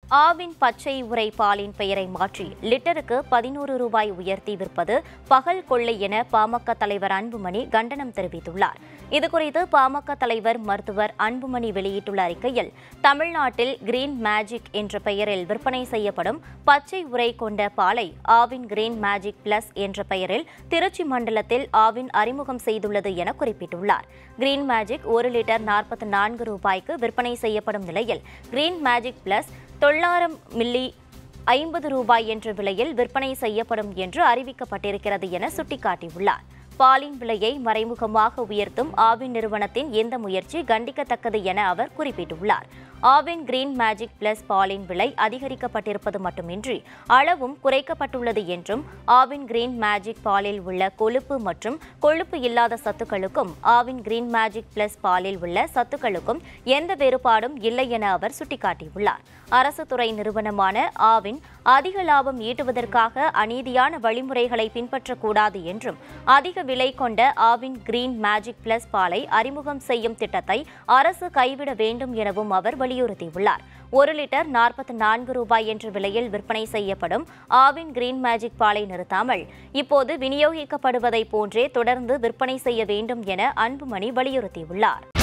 ஆவின் பச்சை உரை பாலின் பெயரை மாற்றி லிட்டருக்கு பதினோரு ரூபாய் உயர்த்தி விற்பது பகல் கொள்ளை என பாமக தலைவர் அன்புமணி கண்டனம் தெரிவித்துள்ளார் இதுகுறித்து பாமக தலைவர் மருத்துவர் அன்புமணி வெளியிட்டுள்ள அறிக்கையில் தமிழ்நாட்டில் கிரீன் மேஜிக் என்ற பெயரில் விற்பனை செய்யப்படும் பச்சை உரை கொண்ட பாலை ஆவின் கிரீன் மேஜிக் பிளஸ் என்ற பெயரில் திருச்சி மண்டலத்தில் ஆவின் அறிமுகம் செய்துள்ளது என குறிப்பிட்டுள்ளார் கிரீன் மேஜிக் ஒரு லிட்டர் நாற்பத்தி நான்கு ரூபாய்க்கு விற்பனை செய்யப்படும் நிலையில் கிரீன் மேஜிக் பிளஸ் தொள்ளாயிரம் மில்லி ஐம்பது ரூபாய் என்ற விலையில் விற்பனை செய்யப்படும் என்று அறிவிக்கப்பட்டிருக்கிறது என சுட்டிக்காட்டியுள்ளார் பாலின் விலையை மறைமுகமாக உயர்த்தும் ஆவின் நிறுவனத்தின் எந்த முயற்சி கண்டிக்கத்தக்கது என அவர் குறிப்பிட்டுள்ளார் ஆவின் கிரீன் மேஜிக் பிளஸ் பாலின் விலை அதிகரிக்கப்பட்டிருப்பது மட்டுமின்றி அளவும் குறைக்கப்பட்டுள்ளது என்றும் ஆவின் கிரீன் மேஜிக் பாலில் உள்ள கொழுப்பு மற்றும் கொழுப்பு இல்லாத சத்துக்களுக்கும் ஆவின் கிரீன் மேஜிக் பிளஸ் பாலில் உள்ள சத்துக்களுக்கும் எந்த வேறுபாடும் இல்லை என அவர் சுட்டிக்காட்டியுள்ளார் அரசு துறை நிறுவனமான ஆவின் அதிக லாபம் ஈட்டுவதற்காக அநீதியான வழிமுறைகளை பின்பற்றக்கூடாது என்றும் அதிக விலை கொண்ட ஆவின் கிரீன் மேஜிக் பிளஸ் பாலை அறிமுகம் செய்யும் திட்டத்தை அரசு கைவிட வேண்டும் எனவும் அவர் வலியுறுத்தியுள்ளார் ஒரு லிட்டர் நாற்பத்தி நான்கு ரூபாய் என்ற விலையில் விற்பனை செய்யப்படும் ஆவின் கிரீன் மேஜிக் பாலை நிறுத்தாமல் இப்போது விநியோகிக்கப்படுவதை போன்றே தொடர்ந்து விற்பனை செய்ய வேண்டும் என அன்புமணி வலியுறுத்தியுள்ளார்